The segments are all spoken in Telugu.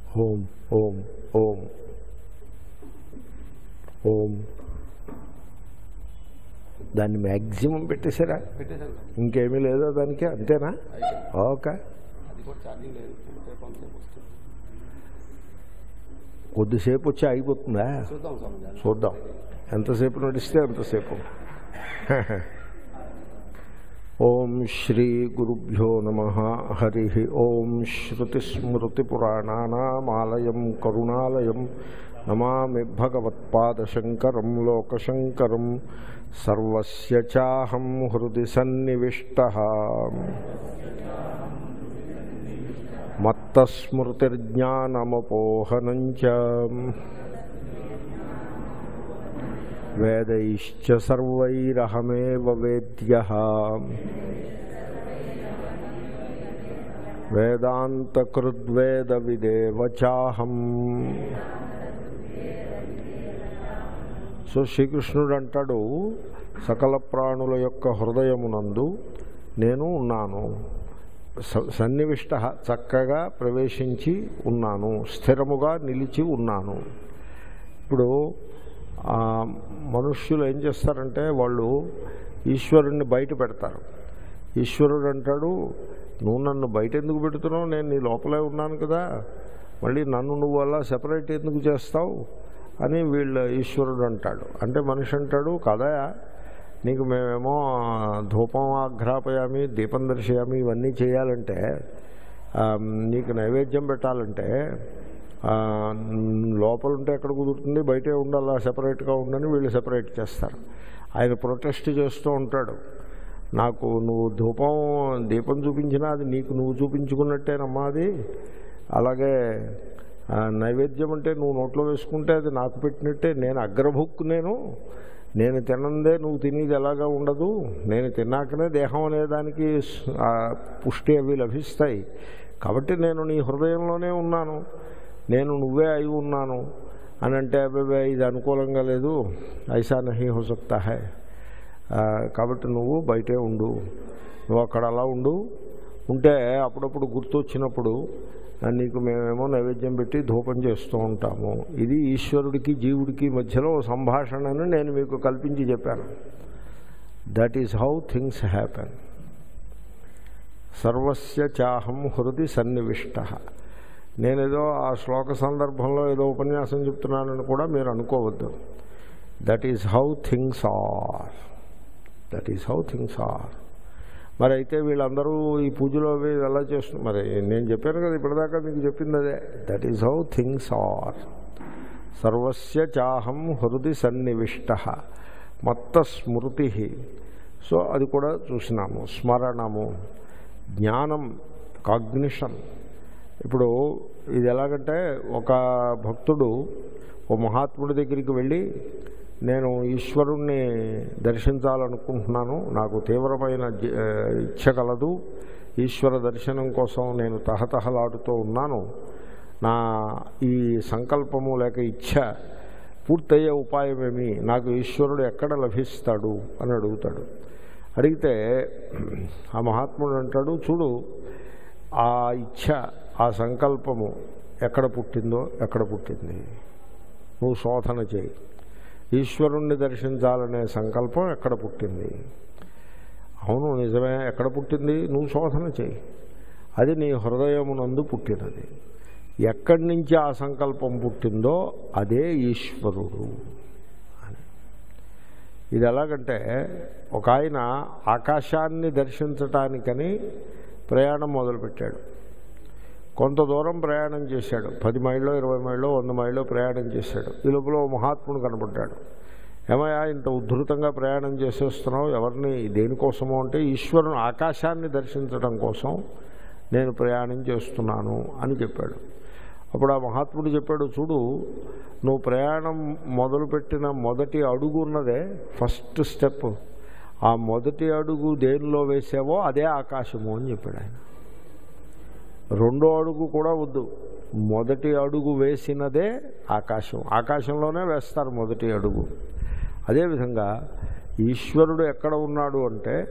ఓం ఓం ఓం ఓం దాన్ని మ్యాక్సిమం పెట్టేశారా పెట్టేశాను సార్ ఇంకేమీ లేదా దానికి అంతేనా అయిపోయింది ఓకే అది కూడా ఛార్జింగ్ లేదు ఎంతసేపు అంతసేపు వస్తుంది కొద్దిసేపు వచ్చి అయిపోతుందా చూద్దాం సార్ చూద్దాం ఎంతసేపు నడిస్తే అంతసేపు ఓం శ్రీ గురుభ్యో నమ హరి ఓం శ్రుతిస్మృతిపురాణానామాలయం కరుణాలయం నమామి భగవత్పాదశంకరం లోకశంకరం సర్వస్య చాహం హృది సన్నివిష్ట మత్తస్మృతిర్జ్ఞానమపోహనం చ వేदैश्च सर्वैरहमेव वेद्यः వేదాంతకృద్వేదవిదేవ చాహం సో శ్రీకృష్ణుడు అంటాడు సకల ప్రాణుల యొక్క హృదయమునందు నేను ఉన్నాను స- సన్నివిష్ట చక్కగా ప్రవేశించి ఉన్నాను స్థిరముగా నిలిచి ఉన్నాను ఇప్పుడు ఆ, మనుష్యులు ఏం చేస్తారంటే వాళ్ళు ఈశ్వరుణ్ణి బయట పెడతారు ఈశ్వరుడు అంటాడు నువ్వు నన్ను బయట ఎందుకు పెడుతున్నావు నేను నీ లోపలే ఉన్నాను కదా మళ్ళీ నన్ను నువ్వు అలా సెపరేట్ ఎందుకు చేస్తావు అని వీళ్ళ ఈశ్వరుడు అంటాడు అంటే మనిషి అంటాడు కదా నీకు మేమేమో ధూపం ఆఘ్రాపయామి దీపం దర్శయామి ఇవన్నీ చేయాలంటే ఆ, నీకు నైవేద్యం పెట్టాలంటే ఆ, లోపల ఉంటే ఎక్కడ కుదురుతుంది బయటే ఉండాలా సెపరేట్గా ఉండని వీళ్ళు సెపరేట్ చేస్తారు ఆయన ప్రొటెస్ట్ చేస్తూ ఉంటాడు నాకు నువ్వు ధూపం దీపం చూపించినా అది నీకు నువ్వు చూపించుకున్నట్టేనమ్మా అది అలాగే ఆ, నైవేద్యం అంటే నువ్వు నోట్లో వేసుకుంటే అది నాకు పెట్టినట్టే నేను అగ్రభుక్కు నేను నేను తినందే నువ్వు తినేది ఎలాగా ఉండదు నేను తిన్నాకనే దేహం అనేదానికి స్- ఆ పుష్టి అవి లభిస్తాయి కాబట్టి నేను నీ హృదయంలోనే ఉన్నాను నేను నువ్వే అయి ఉన్నాను అని అంటే అబ్బాయి ఇది అనుకూలంగా లేదు ఐసా నహి హో సక్తా హై ఆ, కాబట్టి నువ్వు బయటే ఉండు నువ్వు అక్కడ అలా ఉండు ఉంటే అప్పుడప్పుడు గుర్తు వచ్చినప్పుడు ఆ, నీకు మేమేమో నైవేద్యం పెట్టి ధూపం చేస్తూ ఉంటాము ఇది ఈశ్వరుడికి జీవుడికి మధ్యలో సంభాషణను నేను మీకు కల్పించి చెప్పాను that is how things happen సర్వస్య చాహం హృది సన్నివిష్ట నేనేదో ఆ శ్లోక సందర్భంలో ఏదో ఉపన్యాసం చెప్తున్నానని కూడా మీరు అనుకోవద్దు that is how things are that is how things are మరి అయితే వీళ్ళందరూ ఈ పూజలో అవి ఎలా చేస్తున్నారు మరి నేను చెప్పాను కదా ఇప్పటిదాకా మీకు చెప్పింది అదే that is how things are సర్వస్య చాహం హృది సన్నివిష్ట మత్త స్మృతి సో అది కూడా చూసినాము స్మరణము జ్ఞానం కాగ్నిషన్ ఇప్పుడు ఇది ఎలాగంటే ఒక భక్తుడు ఓ మహాత్ముడి దగ్గరికి వెళ్ళి నేను ఈశ్వరుణ్ణి దర్శించాలనుకుంటున్నాను నాకు తీవ్రమైన జ- ఆ, ఇచ్ఛ కలదు ఈశ్వర దర్శనం కోసం నేను తహతహలాడుతూ ఉన్నాను నా ఈ సంకల్పము లేక ఇచ్ఛ పూర్తయ్యే ఉపాయమేమి నాకు ఈశ్వరుడు ఎక్కడ లభిస్తాడు అని అడుగుతాడు అడిగితే ఆ మహాత్ముడు అంటాడు చూడు ఆ ఇచ్ఛ ఆ సంకల్పము ఎక్కడ పుట్టిందో ఎక్కడ పుట్టింది నువ్వు శోధన చేయి ఈశ్వరుణ్ణి దర్శించాలనే సంకల్పం ఎక్కడ పుట్టింది అవును నిజమే ఎక్కడ పుట్టింది నువ్వు శోధన చేయి అది నీ హృదయమునందు పుట్టినది ఎక్కడి నుంచి ఆ సంకల్పం పుట్టిందో అదే ఈశ్వరుడు అని ఇది ఎలాగంటే ఒక ఆయన ఆకాశాన్ని దర్శించటానికని ప్రయాణం మొదలుపెట్టాడు కొంత దూరం ప్రయాణం చేశాడు పది మైళ్ళు ఇరవై మైళ్ళు వంద మైళ్ళు ప్రయాణం చేశాడు ఈ లోపల ఓ మహాత్ముడు కనపడ్డాడు ఏమయ్యా ఇంత ఉద్ధృతంగా ప్రయాణం చేసేస్తున్నావు ఎవరిని దేనికోసమో అంటే ఈశ్వరుని ఆకాశాన్ని దర్శించడం కోసం నేను ప్రయాణం చేస్తున్నాను అని చెప్పాడు అప్పుడు ఆ మహాత్ముడు చెప్పాడు చూడు నువ్వు ప్రయాణం మొదలుపెట్టిన మొదటి అడుగు ఉన్నదే ఫస్ట్ స్టెప్ ఆ మొదటి అడుగు దేనిలో వేసావో అదే ఆకాశము అని చెప్పాడు ఆయన రెండో అడుగు కూడా వద్దు మొదటి అడుగు వేసినదే ఆకాశం ఆకాశంలోనే వేస్తారు మొదటి అడుగు అదేవిధంగా ఈశ్వరుడు ఎక్కడ ఉన్నాడు అంటే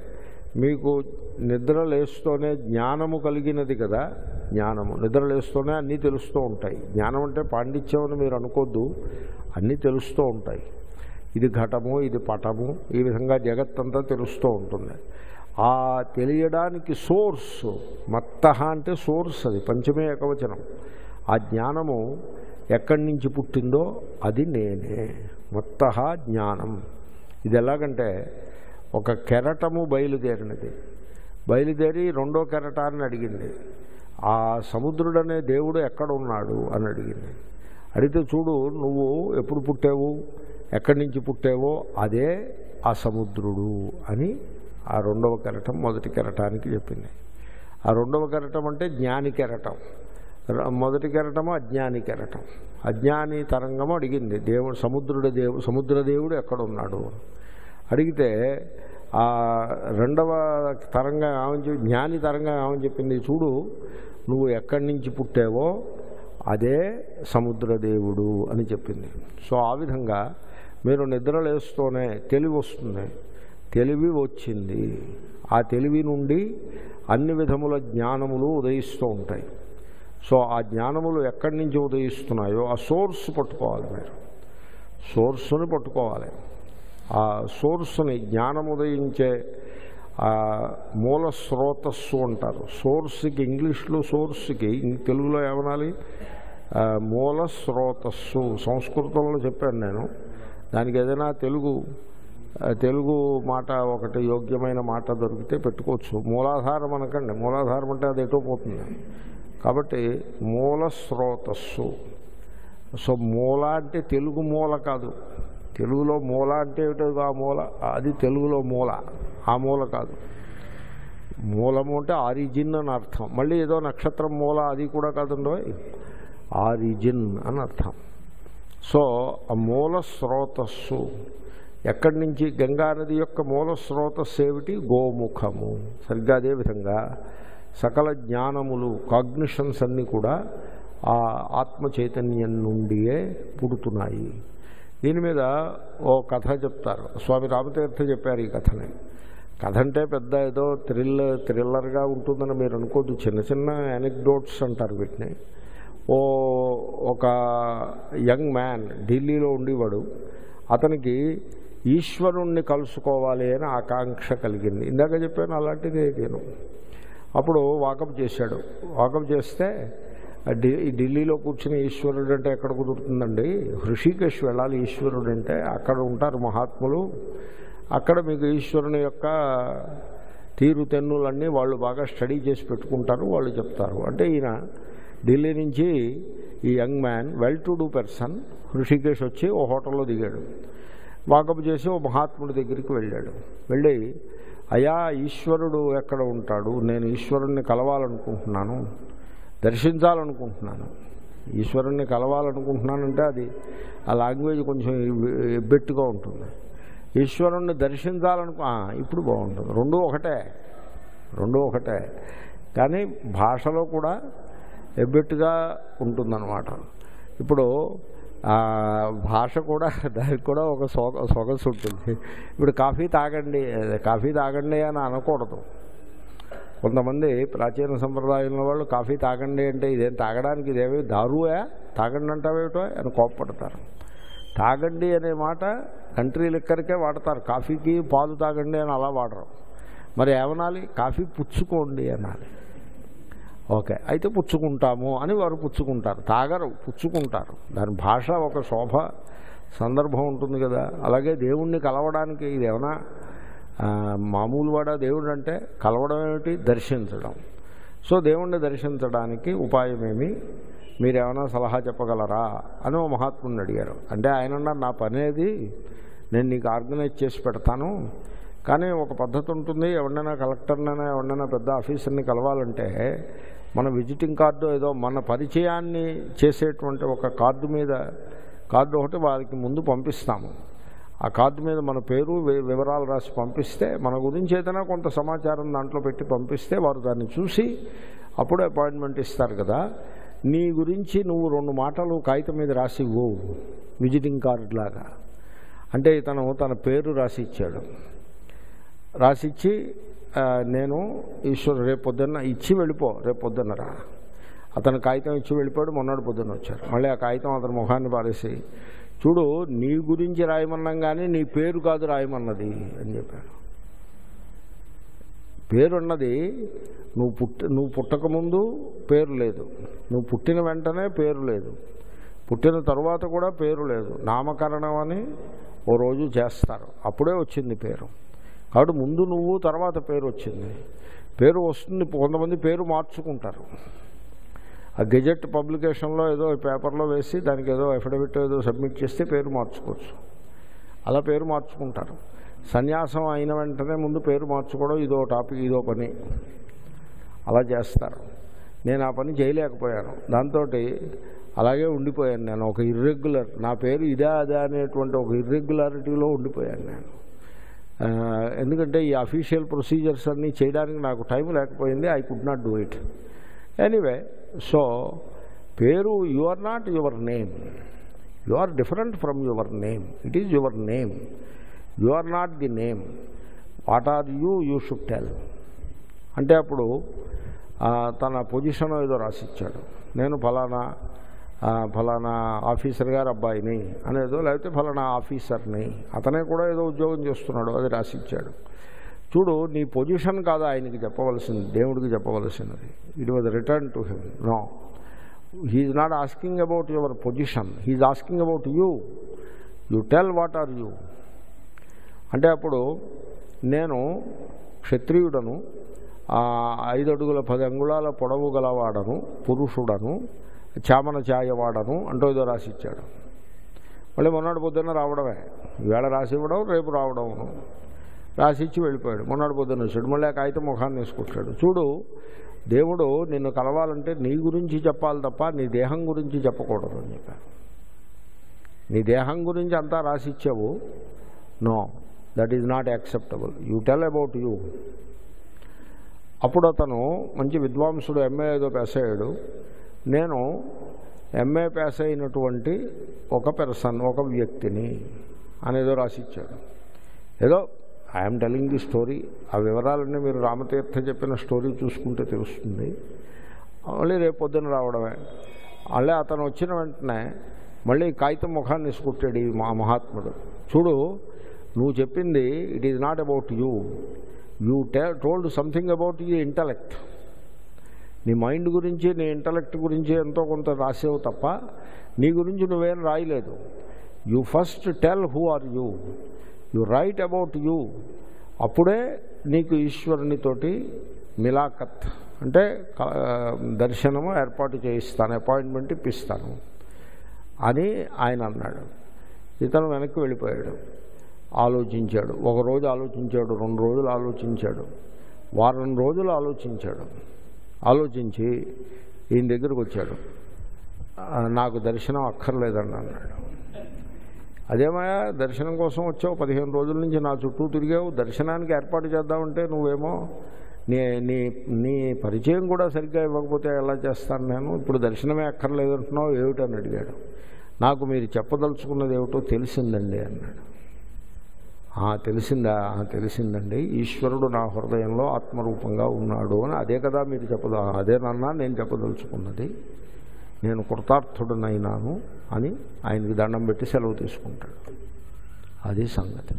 మీకు నిద్ర లేస్తూనే జ్ఞానము కలిగినది కదా జ్ఞానము నిద్ర లేస్తూనే అన్నీ తెలుస్తూ ఉంటాయి జ్ఞానం అంటే పాండిత్యం అని మీరు అనుకోద్దు అన్నీ తెలుస్తూ ఉంటాయి ఇది ఘటము ఇది పటము ఈ విధంగా జగత్తంతా తెలుస్తూ ఉంటుంది ఆ తెలియడానికి సోర్స్ మత్త అంటే సోర్స్ అది పంచమే ఏకవచనం ఆ జ్ఞానము ఎక్కడి నుంచి పుట్టిందో అది నేనే మత్త జ్ఞానం ఇది ఎలాగంటే ఒక కెరటము బయలుదేరినది బయలుదేరి రెండో కెరటాన్ని అడిగింది ఆ సముద్రుడనే దేవుడు ఎక్కడ ఉన్నాడు అని అడిగింది అడిగితే చూడు నువ్వు ఎప్పుడు పుట్టావు ఎక్కడి నుంచి పుట్టావో అదే ఆ సముద్రుడు అని ఆ రెండవ కెరటం మొదటి కెరటానికి చెప్పింది ఆ రెండవ కెరటం అంటే జ్ఞాని కెరటం ర- మొదటి కెరటము అజ్ఞాని కెరటం అజ్ఞాని తరంగము అడిగింది దేవుడు సముద్రుడు దేవు సముద్ర దేవుడు ఎక్కడ ఉన్నాడు అడిగితే ఆ రెండవ తరంగా ఏమని చెప్పి జ్ఞాని తరంగా ఏమని చెప్పింది చూడు నువ్వు ఎక్కడి నుంచి పుట్టావో అదే సముద్రదేవుడు అని చెప్పింది సో ఆ విధంగా మీరు నిద్రలేస్తూనే తెలివి వస్తుంది తెలివి వచ్చింది ఆ తెలివి నుండి అన్ని విధముల జ్ఞానములు ఉదయిస్తూ ఉంటాయి సో ఆ జ్ఞానములు ఎక్కడి నుంచి ఉదయిస్తున్నాయో ఆ సోర్స్ పట్టుకోవాలి మీరు సోర్స్ని పట్టుకోవాలి ఆ సోర్స్ని జ్ఞానం ఉదయించే ఆ మూల స్రోతస్సు అంటారు సోర్స్కి ఇంగ్లీష్లో సోర్స్కి ఇం- తెలుగులో ఏమనాలి ఆ, మూల స్రోతస్సు సంస్కృతంలో చెప్పాను నేను దానికి ఏదైనా తెలుగు ఆ, తెలుగు మాట ఒకటి యోగ్యమైన మాట దొరికితే పెట్టుకోవచ్చు మూలాధారం అనకండి మూలాధారం అంటే అది ఎటో పోతుంది కాబట్టి మూల స్రోతస్సు సో మూల అంటే తెలుగు మూల కాదు తెలుగులో మూల అంటే ఏమిటో ఆ మూల అది తెలుగులో మూల ఆ మూల కాదు మూలము అంటే ఆరిజిన్ అని అర్థం మళ్ళీ ఏదో నక్షత్రం మూల అది కూడా కాదండో ఆరిజిన్ అని అర్థం సో ఆ మూల స్రోతస్సు ఎక్కడి నుంచి గంగానది యొక్క మూల స్రోతస్సు ఏమిటి గోముఖము సరిగ్గా అదేవిధంగా సకల జ్ఞానములు కాగ్నిషన్స్ అన్నీ కూడా ఆ ఆత్మ చైతన్యం నుండియే పుడుతున్నాయి దీని మీద ఓ కథ చెప్తారు స్వామి రామతీర్థ చెప్పారు ఈ కథని కథ అంటే పెద్ద ఏదో థ్రిల్ థ్రిల్లర్గా ఉంటుందని మీరు అనుకోద్దు చిన్న చిన్న ఎనెక్డోట్స్ అంటారు వీటిని ఓ ఒక యంగ్ మ్యాన్ ఢిల్లీలో ఉండేవాడు అతనికి ఈశ్వరుణ్ణి కలుసుకోవాలి అని ఆకాంక్ష కలిగింది ఇందాక చెప్పాను అలాంటిదే నేను అప్పుడు వాకప్ చేశాడు వాకప్ చేస్తే ఆ ఢి- ఈ ఢిల్లీలో కూర్చుని ఈశ్వరుడు అంటే ఎక్కడ కుదురుతుందండి హృషికేశ్ వెళ్ళాలి ఈశ్వరుడు అంటే అక్కడ ఉంటారు మహాత్ములు అక్కడ మీకు ఈశ్వరుని యొక్క తీరు తెన్నులన్నీ వాళ్ళు బాగా స్టడీ చేసి పెట్టుకుంటారు వాళ్ళు చెప్తారు అంటే ఈయన ఢిల్లీ నుంచి ఈ young man well to do person Hrishikesh వచ్చి ఓ హోటల్లో దిగాడు వాకప్ చేసి ఓ మహాత్ముడి దగ్గరికి వెళ్ళాడు వెళ్ళి అయా ఈశ్వరుడు ఎక్కడ ఉంటాడు నేను ఈశ్వరుణ్ణి కలవాలనుకుంటున్నాను దర్శించాలనుకుంటున్నాను ఈశ్వరుణ్ణి కలవాలనుకుంటున్నానంటే అది ఆ లాంగ్వేజ్ కొంచెం ఎబ్బెట్టుగా ఉంటుంది ఈశ్వరుణ్ణి దర్శించాలనుకో ఆ, ఇప్పుడు బాగుంటుంది రెండు ఒకటే రెండు ఒకటే కానీ భాషలో కూడా ఎబ్బెట్టుగా ఉంటుందన్నమాట ఇప్పుడు ఆ, భాష కూడా దానికి కూడా ఒక సొగ సొగసు ఉంటుంది ఇప్పుడు కాఫీ తాగండి అదే, కాఫీ తాగండి అని అనకూడదు కొంతమంది ప్రాచీన సంప్రదాయంలో వాళ్ళు కాఫీ తాగండి అంటే ఇదేం తాగడానికి ఇదేమి దారువా తాగండి అంటావేమిటో అని కోప్పడతారు తాగండి అనే మాట కంట్రీ లిక్కర్కే వాడతారు కాఫీకి పాలు తాగండి అని అలా వాడరు మరి ఏమనాలి కాఫీ పుచ్చుకోండి అనాలి ఓకే అయితే పుచ్చుకుంటాము అని వారు పుచ్చుకుంటారు తాగరు పుచ్చుకుంటారు దాని భాష ఒక శోభ సందర్భం ఉంటుంది కదా అలాగే దేవుణ్ణి కలవడానికి ఇది ఏమైనా ఆ, మామూలు వాడా దేవుడు అంటే కలవడం ఏమిటి దర్శించడం సో దేవుణ్ణి దర్శించడానికి ఉపాయమేమి మీరేమైనా సలహా చెప్పగలరా అని ఓ మహాత్ముని అడిగారు అంటే ఆయన అన్నారు, నా పనేది నేను నీకు ఆర్గనైజ్ చేసి పెడతాను కానీ ఒక పద్ధతి ఉంటుంది ఎవరినైనా కలెక్టర్నైనా ఎవరినైనా పెద్ద ఆఫీసర్ని కలవాలంటే మన విజిటింగ్ కార్డు ఏదో మన పరిచయాన్ని చేసేటువంటి ఒక కార్డు మీద కార్డు ఒకటి వారికి ముందు పంపిస్తాము ఆ కార్డు మీద మన పేరు వి- వివరాలు రాసి పంపిస్తే మన గురించి ఏదైనా కొంత సమాచారం దాంట్లో పెట్టి పంపిస్తే వారు దాన్ని చూసి అప్పుడు అపాయింట్మెంట్ ఇస్తారు కదా నీ గురించి నువ్వు రెండు మాటలు కాగితం మీద రాసి ఇవ్వు విజిటింగ్ కార్డు లాగా అంటే ఇతను తన పేరు రాసి ఇచ్చాడు రాసిచ్చి ఆ, నేను ఈశ్వరు రేపు పొద్దున్న ఇచ్చి వెళ్ళిపో రేపు పొద్దున్నరా అతను కాగితం ఇచ్చి వెళ్ళిపోయాడు మొన్నటి పొద్దున్న వచ్చారు మళ్ళీ ఆ కాగితం అతని ముఖాన్ని పారేసి చూడు నీ గురించి రాయమన్నాం కానీ నీ పేరు కాదు రాయమన్నది అని చెప్పాడు పేరున్నది నువ్వు పుట్టి నువ్వు పుట్టకముందు పేరు లేదు నువ్వు పుట్టిన వెంటనే పేరు లేదు పుట్టిన తరువాత కూడా పేరు లేదు నామకరణం అని ఓ రోజు చేస్తారు అప్పుడే వచ్చింది పేరు కాబట్టి ముందు నువ్వు తర్వాత పేరు వచ్చింది పేరు వస్తుంది కొంతమంది పేరు మార్చుకుంటారు ఆ గెజెట్ పబ్లికేషన్లో ఏదో పేపర్లో వేసి దానికి ఏదో అఫిడవిట్ ఏదో సబ్మిట్ చేస్తే పేరు మార్చుకోవచ్చు అలా పేరు మార్చుకుంటారు సన్యాసం అయిన వెంటనే ముందు పేరు మార్చుకోవడం ఇదో టాపిక్ ఇదో పని అలా చేస్తారు నేను ఆ పని చేయలేకపోయాను దాంతో అలాగే ఉండిపోయాను నేను ఒక ఇర్రెగ్యులర్ నా పేరు ఇదే అదే అనేటువంటి ఒక ఇర్రెగ్యులారిటీలో ఉండిపోయాను నేను ఆ, ఎందుకంటే ఈ అఫీషియల్ ప్రొసీజర్స్ అన్నీ చేయడానికి నాకు టైం లేకపోయింది I could not do it anyway so పేరు you are not your name you are different from your name it is your name you are not the name what are you you should tell అంటే అప్పుడు ఆ, తన పొజిషన్ ఏదో రాసిచ్చాడు నేను ఫలానా ఆ, ఫలానా ఆఫీసర్ గారు అబ్బాయిని అనేదో లేకపోతే ఫలానా ఆఫీసర్ని అతనే కూడా ఏదో ఉద్యోగం చేస్తున్నాడు అది రాసిచ్చాడు చూడు నీ పొజిషన్ కాదు ఆయనకి చెప్పవలసింది దేవుడికి చెప్పవలసినది it was return to him no he not asking about your position he asking about you you tell what are you అంటే అప్పుడు నేను క్షత్రియుడను ఆ, ఐదు అడుగుల పది అంగుళాల పొడవు గలవాడను పురుషుడను చామన ఛాయవాడను అంటూ ఏదో రాసిచ్చాడు మళ్ళీ మొన్నటి పొద్దున్న రావడమే ఈవేళ రాసి ఇవ్వడం రేపు రావడము రాసిచ్చి వెళ్ళిపోయాడు మొన్నటి పొద్దున్న వచ్చాడు మళ్ళీ ఆ కాగితం ముఖాన్ని వేసుకొచ్చాడు చూడు దేవుడు నిన్ను కలవాలంటే నీ గురించి చెప్పాలి తప్ప నీ దేహం గురించి చెప్పకూడదు అని చెప్పాను నీ దేహం గురించి అంతా రాసిచ్చావు no that is not acceptable you tell about you అప్పుడు అతను మంచి విద్వాంసుడు ఎంఏ ఏదో పాస్ అయ్యాడు నేను ఎంఏ పాస్ అయినటువంటి ఒక పెర్సన్ ఒక వ్యక్తిని అనేదో రాసిచ్చాడు ఏదో ఐఎమ్ టెలింగ్ ది స్టోరీ ఆ వివరాలన్నీ మీరు రామతీర్థ చెప్పిన స్టోరీ చూసుకుంటే తెలుస్తుంది మళ్ళీ రేపు పొద్దున రావడమే మళ్ళీ అతను వచ్చిన వెంటనే మళ్ళీ కాగితం ముఖాన్ని వేసుకుంటాడు ఈ మా మహాత్ముడు చూడు నువ్వు చెప్పింది it is not about you you they told something about you intellect నీ మైండ్ గురించి నీ ఇంటలెక్ట్ గురించి ఎంతో కొంత రాసేవు తప్ప నీ గురించి నువ్వేం రాయలేదు you first tell who are you you write about you అప్పుడే నీకు ఈశ్వరునితోటి మిలాకత్ అంటే క- దర్శనము ఏర్పాటు చేయిస్తాను అపాయింట్మెంట్ ఇప్పిస్తాను అని ఆయన అన్నాడు ఇతను వెనక్కి వెళ్ళిపోయాడు ఆలోచించాడు ఒక రోజు ఆలోచించాడు రెండు రోజులు ఆలోచించాడు వారం రోజులు ఆలోచించాడు ఆలోచించి ఈయన దగ్గరకు వచ్చాడు "ఆ, నాకు దర్శనం అక్కర్లేదండి అన్నాడు అదేమయ్యా దర్శనం కోసం వచ్చావు పదిహేను రోజుల నుంచి నా చుట్టూ తిరిగావు దర్శనానికి ఏర్పాటు చేద్దామంటే నువ్వేమో నీ నీ నీ పరిచయం కూడా సరిగ్గా ఇవ్వకపోతే ఎలా చేస్తాను నేను ఇప్పుడు దర్శనమే అక్కర్లేదంటున్నావు ఏమిటని అడిగాడు నాకు మీరు చెప్పదలుచుకున్నది ఏమిటో తెలిసిందండి అన్నాడు "ఆ, తెలిసిందా "ఆ, తెలిసిందండి ఈశ్వరుడు నా హృదయంలో ఆత్మరూపంగా ఉన్నాడు అని అదే కదా మీరు చెప్పదా అదేనన్నా నేను చెప్పదలుచుకున్నది నేను కృతార్థుడనైనాను అని ఆయనకి దండం పెట్టి సెలవు తీసుకుంటాడు అది సంగతి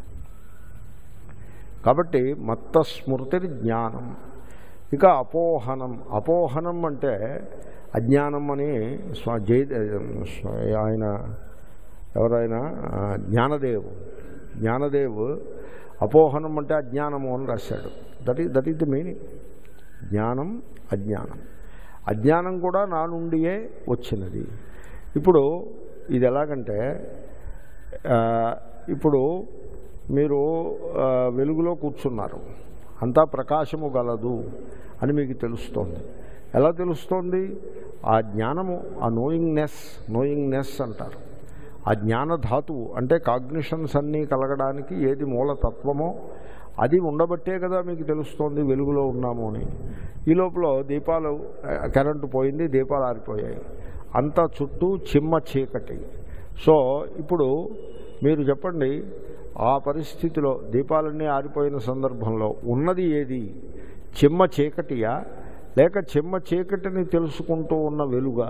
కాబట్టి మత్త స్మృతి జ్ఞానం ఇక అపోహనం అపోహనం అంటే అజ్ఞానం అని స్వ జై స్వ- ఆయన ఎవరైనా ఆ, జ్ఞానదేవు జ్ఞానదేవ్ అపోహనం అంటే అజ్ఞానము అని రాశాడు that is that is the meaning జ్ఞానం అజ్ఞానం అజ్ఞానం కూడా నా నుండియే వచ్చినది ఇప్పుడు ఇది ఎలాగంటే ఆ, ఇప్పుడు మీరు ఆ, వెలుగులో కూర్చున్నారు అంతా ప్రకాశము గలదు అని మీకు తెలుస్తోంది ఎలా తెలుస్తోంది ఆ జ్ఞానము ఆ నోయింగ్నెస్ నోయింగ్నెస్ అంటారు ఆ జ్ఞానధాతువు అంటే కాగ్నిషన్స్ అన్నీ కలగడానికి ఏది మూలతత్వమో అది ఉండబట్టే కదా మీకు తెలుస్తోంది వెలుగులో ఉన్నాము అని ఈ లోపల దీపాలు ఆ, కరెంటు పోయింది దీపాలు ఆరిపోయాయి అంతా చుట్టూ చిమ్మ చీకటి సో ఇప్పుడు మీరు చెప్పండి ఆ పరిస్థితిలో దీపాలన్నీ ఆరిపోయిన సందర్భంలో ఉన్నది ఏది చెమ్మ చీకటియా లేక చెమ్మ చీకటిని తెలుసుకుంటూ ఉన్న వెలుగా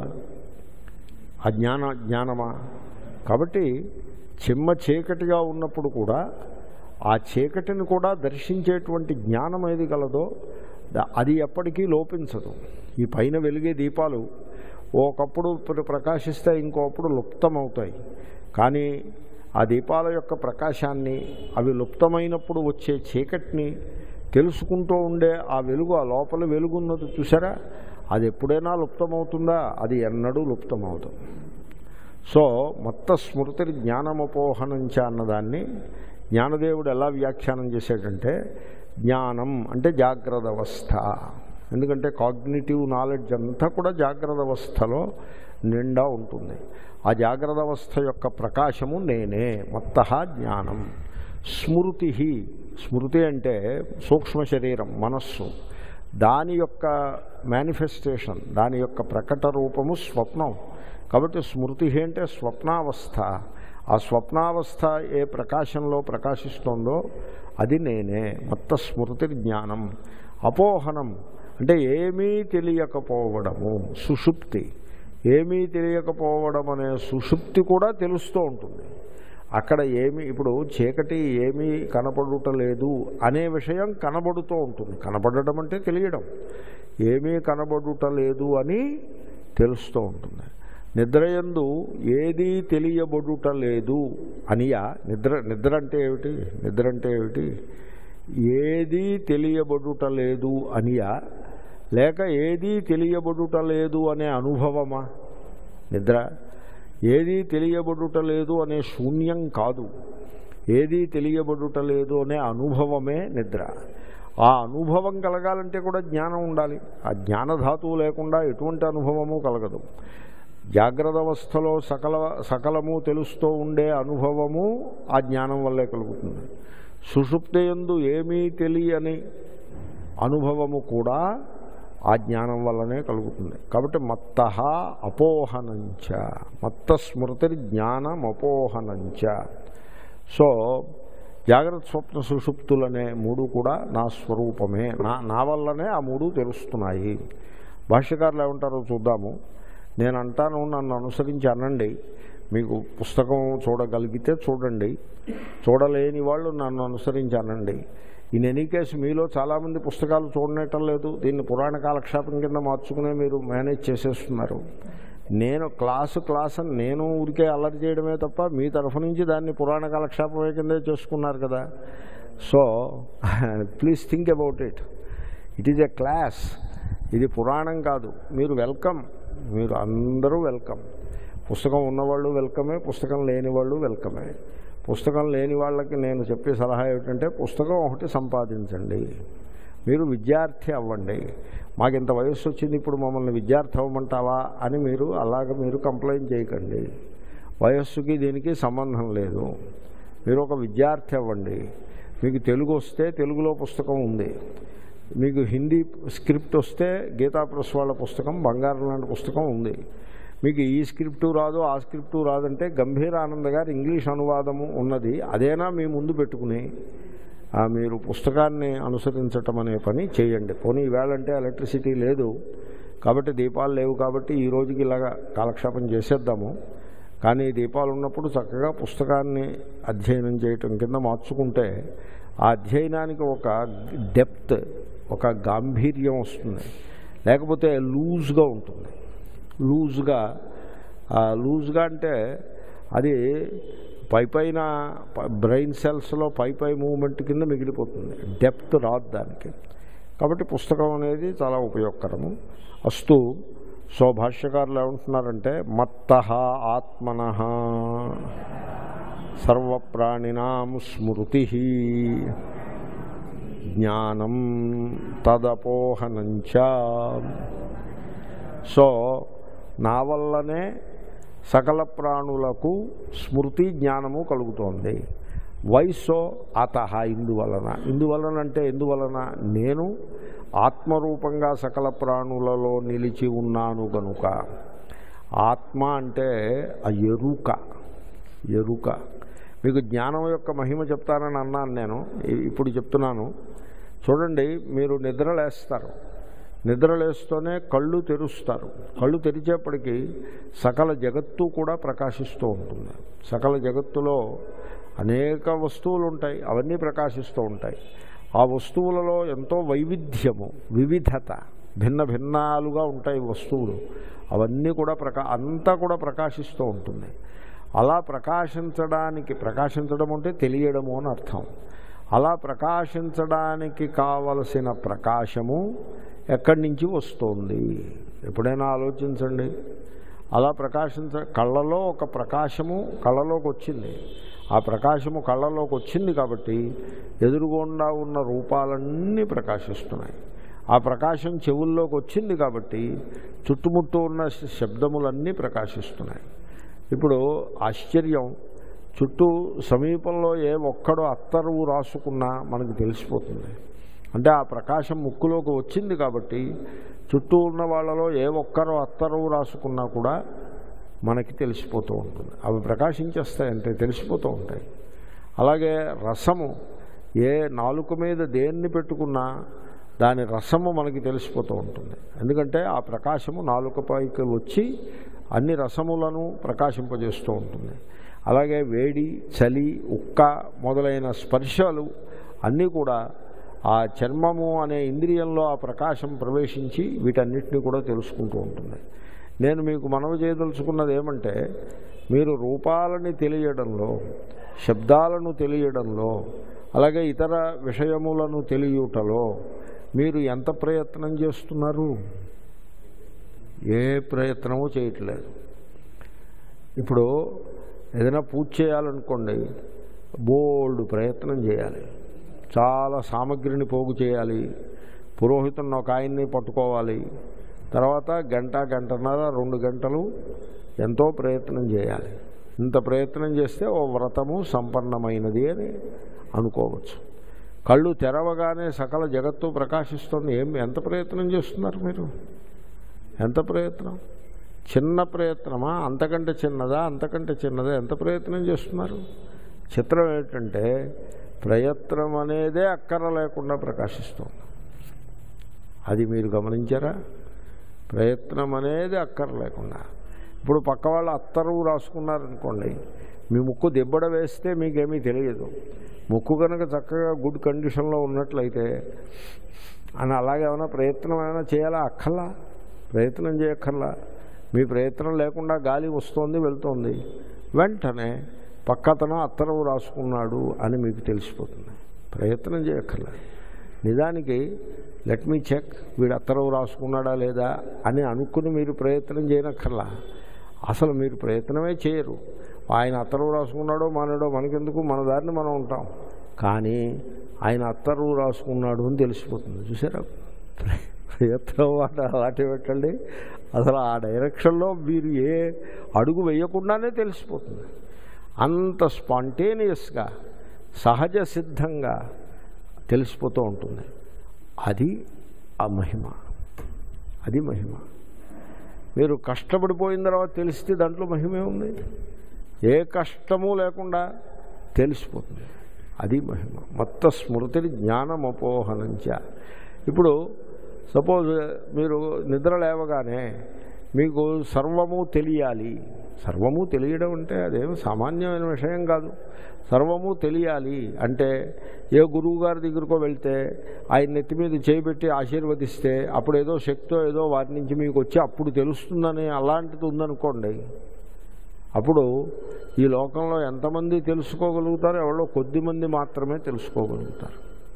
ఆ జ్ఞాన జ్ఞానమా కాబట్టి చెమ్మ చీకటిగా ఉన్నప్పుడు కూడా ఆ చీకటిని కూడా దర్శించేటువంటి జ్ఞానం ఏది గలదో ద- అది ఎప్పటికీ లోపించదు ఈ పైన వెలిగే దీపాలు ఒకప్పుడు ప్ర- ప్రకాశిస్తే ఇంకోప్పుడు లుప్తమవుతాయి కానీ ఆ దీపాల యొక్క ప్రకాశాన్ని అవి లుప్తమైనప్పుడు వచ్చే చీకటిని తెలుసుకుంటూ ఉండే ఆ వెలుగు ఆ లోపల వెలుగు ఉన్నది చూసారా అది ఎప్పుడైనా లుప్తమవుతుందా అది ఎన్నడూ లుప్తమవుతుంది సో మొత్త స్మృతి జ్ఞానమపోహనంచ అన్నదాన్ని జ్ఞానదేవుడు ఎలా వ్యాఖ్యానం చేశాడంటే జ్ఞానం అంటే జాగ్రత్త అవస్థ ఎందుకంటే కాగ్నిటివ్ నాలెడ్జ్ అంతా కూడా జాగ్రత్త అవస్థలో నిండా ఉంటుంది ఆ జాగ్రత్త అవస్థ యొక్క ప్రకాశము నేనే మొత్త జ్ఞానం స్మృతి స్మృతి అంటే సూక్ష్మ శరీరం మనస్సు దాని యొక్క మేనిఫెస్టేషన్ దాని యొక్క ప్రకట రూపము స్వప్నం కాబట్టి స్మృతి అంటే స్వప్నావస్థ ఆ స్వప్నావస్థ ఏ ప్రకాశంలో ప్రకాశిస్తోందో అది నేనే మొత్త స్మృతి జ్ఞానం అపోహనం అంటే ఏమీ తెలియకపోవడము సుషుప్తి ఏమీ తెలియకపోవడం అనే సుషుప్తి కూడా తెలుస్తూ ఉంటుంది అక్కడ ఏమి ఇప్పుడు చీకటి ఏమీ కనపడుటలేదు అనే విషయం కనబడుతూ ఉంటుంది కనబడడం అంటే తెలియడం ఏమీ కనబడుటలేదు అని తెలుస్తూ ఉంటుంది నిద్రయందు ఏదీ తెలియబడుట లేదు అనియా నిద్ర నిద్ర అంటే ఏమిటి నిద్ర అంటే ఏమిటి ఏదీ తెలియబడుట లేదు అనియా లేక ఏదీ తెలియబడుట లేదు అనే అనుభవమా నిద్ర ఏదీ తెలియబడుట లేదు అనే శూన్యం కాదు ఏదీ తెలియబడుట లేదు అనే అనుభవమే నిద్ర ఆ అనుభవం కలగాలంటే కూడా జ్ఞానం ఉండాలి ఆ జ్ఞానధాతువు లేకుండా ఎటువంటి అనుభవము కలగదు జాగ్రత్త అవస్థలో సకల సకలము తెలుస్తూ ఉండే అనుభవము ఆ జ్ఞానం వల్లే కలుగుతుంది సుషుప్తయందు ఏమీ తెలియని అనుభవము కూడా ఆ జ్ఞానం వల్లనే కలుగుతుంది కాబట్టి మత్త అపోహనంచ మత్త స్మృతి జ్ఞానం అపోహనంచ సో జాగ్రత్త స్వప్న సుషుప్తులనే మూడు కూడా నా స్వరూపమే నా నా వల్లనే ఆ మూడు తెలుస్తున్నాయి భాష్యకారులు ఏమంటారో చూద్దాము నేను అంటాను నన్ను అనుసరించి అనండి మీకు పుస్తకం చూడగలిగితే చూడండి చూడలేని వాళ్ళు నన్ను అనుసరించి అనండి ఇన్ ఎనీ కేసు మీలో చాలామంది పుస్తకాలు చూడనేటం లేదు దీన్ని పురాణ కాలక్షేపం కింద మార్చుకునే మీరు మేనేజ్ చేసేస్తున్నారు నేను క్లాసు క్లాస్ అని నేను ఊరికే అల్లరి చేయడమే తప్ప మీ తరఫు నుంచి దాన్ని పురాణ కాలక్షేపమే కిందే చేసుకున్నారు కదా so please think about it it is a class ఇది పురాణం కాదు మీరు వెల్కమ్ మీరు అందరూ వెల్కమ్ పుస్తకం ఉన్నవాళ్ళు వెల్కమే పుస్తకం లేని వాళ్ళు వెల్కమే పుస్తకం లేని వాళ్ళకి నేను చెప్పే సలహా ఏమిటంటే పుస్తకం ఒకటి సంపాదించండి మీరు విద్యార్థి అవ్వండి మాకు ఇంత వయస్సు వచ్చింది ఇప్పుడు మమ్మల్ని విద్యార్థి అవ్వమంటావా అని మీరు అలాగ మీరు కంప్లైంట్ చేయకండి వయస్సుకి దీనికి సంబంధం లేదు మీరు ఒక విద్యార్థి అవ్వండి మీకు తెలుగు వస్తే తెలుగులో పుస్తకం ఉంది మీకు హిందీ స్క్రిప్ట్ వస్తే గీతా ప్రెస్ వాళ్ళ పుస్తకం బంగారం లాంటి పుస్తకం ఉంది మీకు ఈ స్క్రిప్టు రాదు ఆ స్క్రిప్టు రాదంటే గంభీర ఆనంద్ గారు ఇంగ్లీష్ అనువాదము ఉన్నది అదేనా మీ ముందు పెట్టుకుని ఆ, మీరు పుస్తకాన్ని అనుసరించటం అనే పని చేయండి పోనీ ఈవేళంటే ఎలక్ట్రిసిటీ లేదు కాబట్టి దీపాలు లేవు కాబట్టి ఈ రోజుకి ఇలాగా కాలక్షేపం చేసేద్దాము కానీ దీపాలు ఉన్నప్పుడు చక్కగా పుస్తకాన్ని అధ్యయనం చేయటం కింద మార్చుకుంటే ఆ అధ్యయనానికి ఒక డెప్త్ ఒక గాంభీర్యం వస్తుంది లేకపోతే లూజ్గా ఉంటుంది లూజ్గా ఆ లూజ్గా అంటే అది పై పైన బ్రెయిన్ సెల్స్లో పై పై మూమెంట్ కింద మిగిలిపోతుంది డెప్త్ రాదు దానికి కాబట్టి పుస్తకం అనేది చాలా ఉపయోగకరము అస్తు సో భాష్యకారులు ఏమంటున్నారంటే మత్త ఆత్మన సర్వప్రాణినాం స్మృతి జ్ఞానం తదపోహనంచ సో నా వల్లనే సకల ప్రాణులకు స్మృతి జ్ఞానము కలుగుతోంది వయస్సో అత ఇందువలన ఇందువలన అంటే ఎందువలన నేను ఆత్మరూపంగా సకల ప్రాణులలో నిలిచి ఉన్నాను గనుక ఆత్మ అంటే ఆ ఎరుక ఎరుక మీకు జ్ఞానం యొక్క మహిమ చెప్తానని అన్నాను నేను ఇ- ఇప్పుడు చెప్తున్నాను చూడండి మీరు నిద్రలేస్తారు నిద్రలేస్తూనే కళ్ళు తెరుస్తారు కళ్ళు తెరిచేప్పటికీ సకల జగత్తు కూడా ప్రకాశిస్తూ ఉంటుంది సకల జగత్తులో అనేక వస్తువులు ఉంటాయి అవన్నీ ప్రకాశిస్తూ ఉంటాయి ఆ వస్తువులలో ఎంతో వైవిధ్యము వివిధత భిన్న భిన్నాలుగా ఉంటాయి వస్తువులు అవన్నీ కూడా ప్రకా అంతా కూడా ప్రకాశిస్తూ ఉంటుంది అలా ప్రకాశించడానికి ప్రకాశించడం అంటే తెలియడము అని అర్థం అలా ప్రకాశించడానికి కావలసిన ప్రకాశము ఎక్కడి నుంచి వస్తుంది ఎప్పుడైనా ఆలోచించండి అలా ప్రకాశించ కళ్ళలో ఒక ప్రకాశము కళ్ళలోకి వచ్చింది ఆ ప్రకాశము కళ్ళలోకి వచ్చింది కాబట్టి ఎదురుగుండా ఉన్న రూపాలన్నీ ప్రకాశిస్తున్నాయి ఆ ప్రకాశం చెవుల్లోకి వచ్చింది కాబట్టి చుట్టుముట్టూ ఉన్న శబ్దములన్నీ ప్రకాశిస్తున్నాయి ఇప్పుడు ఆశ్చర్యం చుట్టూ సమీపంలో ఏ ఒక్కడో అత్తరువు రాసుకున్నా మనకు తెలిసిపోతుంది అంటే ఆ ప్రకాశం ముక్కులోకి వచ్చింది కాబట్టి చుట్టూ ఉన్న వాళ్ళలో ఏ ఒక్కరో అత్తరువు రాసుకున్నా కూడా మనకి తెలిసిపోతూ ఉంటుంది అవి ప్రకాశించేస్తాయి అంటే తెలిసిపోతూ ఉంటాయి అలాగే రసము ఏ నాలుక మీద దేన్ని పెట్టుకున్నా దాని రసము మనకి తెలిసిపోతూ ఉంటుంది ఎందుకంటే ఆ ప్రకాశము నాలుకపైకి వచ్చి అన్ని రసములను ప్రకాశింపజేస్తూ ఉంటుంది అలాగే వేడి చలి ఉక్క మొదలైన స్పర్శలు అన్నీ కూడా ఆ చర్మము అనే ఇంద్రియంలో ఆ ప్రకాశం ప్రవేశించి వీటన్నిటిని కూడా తెలుసుకుంటూ ఉంటుంది నేను మీకు మనవి చేయదలుచుకున్నది ఏమంటే మీరు రూపాలని తెలియడంలో శబ్దాలను తెలియడంలో అలాగే ఇతర విషయములను తెలియటలో మీరు ఎంత ప్రయత్నం చేస్తున్నారు ఏ ప్రయత్నము చేయట్లేదు ఇప్పుడు ఏదైనా పూజ చేయాలనుకోండి బోల్డ్ ప్రయత్నం చేయాలి చాలా సామగ్రిని పోగు చేయాలి పురోహితుని ఒక ఆయన్ని పట్టుకోవాలి తర్వాత గంట గంటన్నర రెండు గంటలు ఎంతో ప్రయత్నం చేయాలి ఇంత ప్రయత్నం చేస్తే ఓ వ్రతము సంపన్నమైనది అని అనుకోవచ్చు కళ్ళు తెరవగానే సకల జగత్తు ప్రకాశిస్తుంది ఏం ఎంత ప్రయత్నం చేస్తున్నారు మీరు ఎంత ప్రయత్నం చిన్న ప్రయత్నమా అంతకంటే చిన్నదా అంతకంటే చిన్నదా ఎంత ప్రయత్నం చేస్తున్నారు చిత్రం ఏంటంటే ప్రయత్నం అనేదే అక్కర లేకుండా ప్రకాశిస్తుంది అది మీరు గమనించారా ప్రయత్నం అనేది అక్కర లేకుండా ఇప్పుడు పక్క వాళ్ళు అత్తరువు రాసుకున్నారనుకోండి మీ ముక్కు దెబ్బడ వేస్తే మీకేమీ తెలియదు ముక్కు కనుక చక్కగా గుడ్ కండిషన్లో ఉన్నట్లయితే అని అలాగే ఏమైనా ప్రయత్నం ఏమైనా చేయాలా అక్కర్లా ప్రయత్నం చేయక్కర్లా మీ ప్రయత్నం లేకుండా గాలి వస్తోంది వెళ్తోంది వెంటనే పక్కతను అత్తరువు రాసుకున్నాడు అని మీకు తెలిసిపోతుంది ప్రయత్నం చేయక్కర్లా నిజానికి లెట్ మీ చెక్ వీడు అత్తరువు రాసుకున్నాడా లేదా అని అనుకుని మీరు ప్రయత్నం చేయనక్కర్లా అసలు మీరు ప్రయత్నమే చేయరు ఆయన అత్తరువు రాసుకున్నాడో మానాడో మనకెందుకు మన దారిని మనం ఉంటాం కానీ ఆయన అత్తరువు రాసుకున్నాడు అని తెలిసిపోతుంది చూసారా ప్రయత్నం వాట వాటి పెట్టండి అసలు ఆ డైరెక్షన్లో మీరు ఏ అడుగు వేయకుండానే తెలిసిపోతుంది అంత స్పాంటేనియస్గా సహజ సిద్ధంగా తెలిసిపోతూ ఉంటుంది అది ఆ మహిమ అది మహిమ మీరు కష్టపడిపోయిన తర్వాత తెలిస్తే దాంట్లో మహిమే ఉంది ఏ కష్టము లేకుండా తెలిసిపోతుంది అది మహిమ మొత్త స్మృతిని జ్ఞానమపోహనంచ ఇప్పుడు సపోజ్ మీరు నిద్ర లేవగానే మీకు సర్వము తెలియాలి సర్వము తెలియడం అంటే అదేం సామాన్యమైన విషయం కాదు సర్వము తెలియాలి అంటే ఏ గురువు గారి దగ్గరకో వెళ్తే ఆయన నెత్తి మీద చేయబెట్టి ఆశీర్వదిస్తే అప్పుడు ఏదో శక్తో ఏదో వారి నుంచి మీకు వచ్చి అప్పుడు తెలుస్తుందని అలాంటిది ఉందనుకోండి అప్పుడు ఈ లోకంలో ఎంతమంది తెలుసుకోగలుగుతారో ఎవరో కొద్దిమంది మాత్రమే తెలుసుకోగలుగుతారు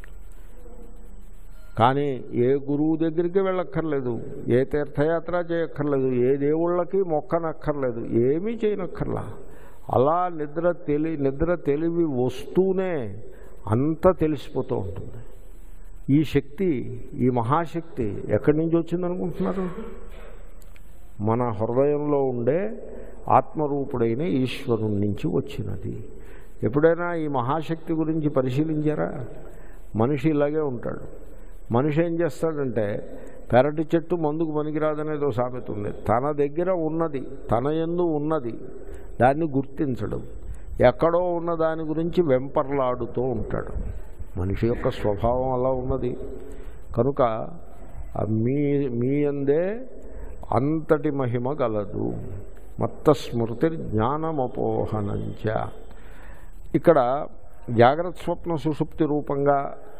కానీ ఏ గురువు దగ్గరికి వెళ్ళక్కర్లేదు ఏ తీర్థయాత్ర చేయక్కర్లేదు ఏ దేవుళ్ళకి మొక్కనక్కర్లేదు ఏమీ చేయనక్కర్లా అలా నిద్ర తెలి నిద్ర తెలివి వస్తూనే అంతా తెలిసిపోతూ ఉంటుంది ఈ శక్తి ఈ మహాశక్తి ఎక్కడి నుంచి వచ్చిందనుకుంటున్నారు మన హృదయంలో ఉండే ఆత్మరూపుడైన ఈశ్వరుడి నుంచి వచ్చినది ఎప్పుడైనా ఈ మహాశక్తి గురించి పరిశీలించారా మనిషి ఇలాగే ఉంటాడు మనిషి ఏం చేస్తాడంటే పెరటి చెట్టు మందుకు పనికిరాదనేదో సామెత ఉంది తన దగ్గర ఉన్నది తన ఎందు ఉన్నది దాన్ని గుర్తించడం ఎక్కడో ఉన్న దాని గురించి వెంపర్లాడుతూ ఉంటాడు మనిషి యొక్క స్వభావం అలా ఉన్నది కనుక ఆ మీ మీ అందే అంతటి మహిమ గలదు మత్త స్మృతి జ్ఞానమపోహనంచ ఇక్కడ జాగ్రత్త స్వప్న సుషుప్తి రూపంగా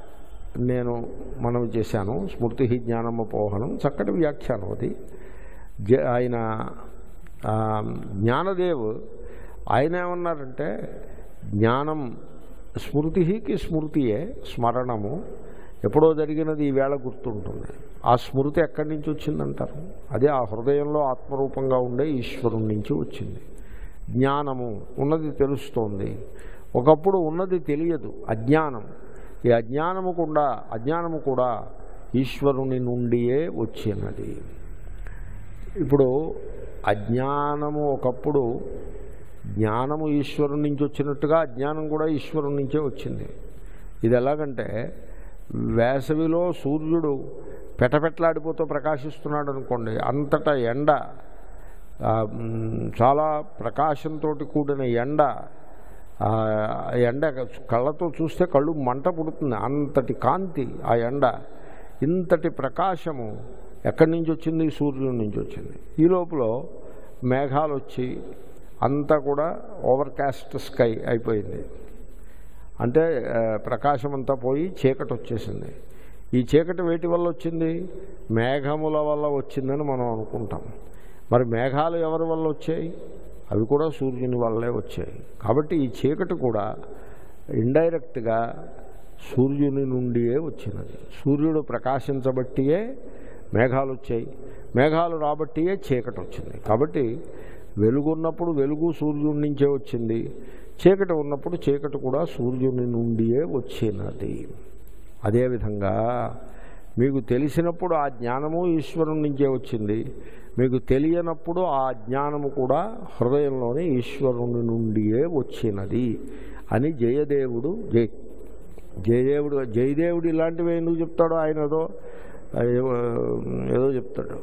నేను మనవి చేశాను స్మృతి జ్ఞానమపోహనం చక్కటి వ్యాఖ్యానం అది జ ఆయన ఆ, జ్ఞానదేవ్ ఆయన ఏమన్నారంటే జ్ఞానం స్మృతికి స్మృతియే స్మరణము ఎప్పుడో జరిగినది ఈవేళ గుర్తుంటుంది ఆ స్మృతి ఎక్కడి నుంచి వచ్చిందంటారు అదే ఆ హృదయంలో ఆత్మరూపంగా ఉండే ఈశ్వరుడి నుంచి వచ్చింది జ్ఞానము ఉన్నది తెలుస్తోంది ఒకప్పుడు ఉన్నది తెలియదు అజ్ఞానం ఈ అజ్ఞానము కూడా అజ్ఞానము కూడా ఈశ్వరుని నుండియే వచ్చినది ఇప్పుడు అజ్ఞానము ఒకప్పుడు జ్ఞానము ఈశ్వరుని నుంచి వచ్చినట్టుగా అజ్ఞానం కూడా ఈశ్వరుని నుంచే వచ్చింది ఇది ఎలాగంటే వేసవిలో సూర్యుడు పెటపెట్లాడిపోతూ ప్రకాశిస్తున్నాడు అనుకోండి అంతటా ఎండ ఆ, మ్, చాలా ప్రకాశంతో కూడిన ఎండ ఆ ఎండ కళ్ళతో చూస్తే కళ్ళు మంట పుడుతుంది అంతటి కాంతి ఆ ఎండ ఇంతటి ప్రకాశము ఎక్కడి నుంచి వచ్చింది సూర్యుడి నుంచి వచ్చింది ఈ లోపల మేఘాలు వచ్చి అంతా కూడా ఓవర్కాస్ట్ స్కై అయిపోయింది అంటే ఆ, ప్రకాశం అంతా పోయి చీకటి వచ్చేసింది ఈ చీకటి వేటి వల్ల వచ్చింది మేఘముల వల్ల వచ్చిందని మనం అనుకుంటాం మరి మేఘాలు ఎవరి వల్ల వచ్చాయి అవి కూడా సూర్యుని వల్లే వచ్చాయి కాబట్టి ఈ చీకటి కూడా ఇండైరెక్ట్గా సూర్యుని నుండియే వచ్చినది సూర్యుడు ప్రకాశించబట్టియే మేఘాలు వచ్చాయి మేఘాలు రాబట్టియే చీకటి వచ్చింది కాబట్టి వెలుగున్నప్పుడు వెలుగు సూర్యుడి నుంచే వచ్చింది చీకటి ఉన్నప్పుడు చీకటి కూడా సూర్యుని నుండియే వచ్చినది అదేవిధంగా మీకు తెలిసినప్పుడు ఆ జ్ఞానము ఈశ్వరుని నుంచే వచ్చింది మీకు తెలియనప్పుడు ఆ జ్ఞానము కూడా హృదయంలోని ఈశ్వరుని నుండియే వచ్చినది అని జయదేవుడు జయ జయదేవుడు జయదేవుడు ఇలాంటివి ఎందుకు చెప్తాడో ఆయన ఏదో ఏదో- ఏదో చెప్తాడు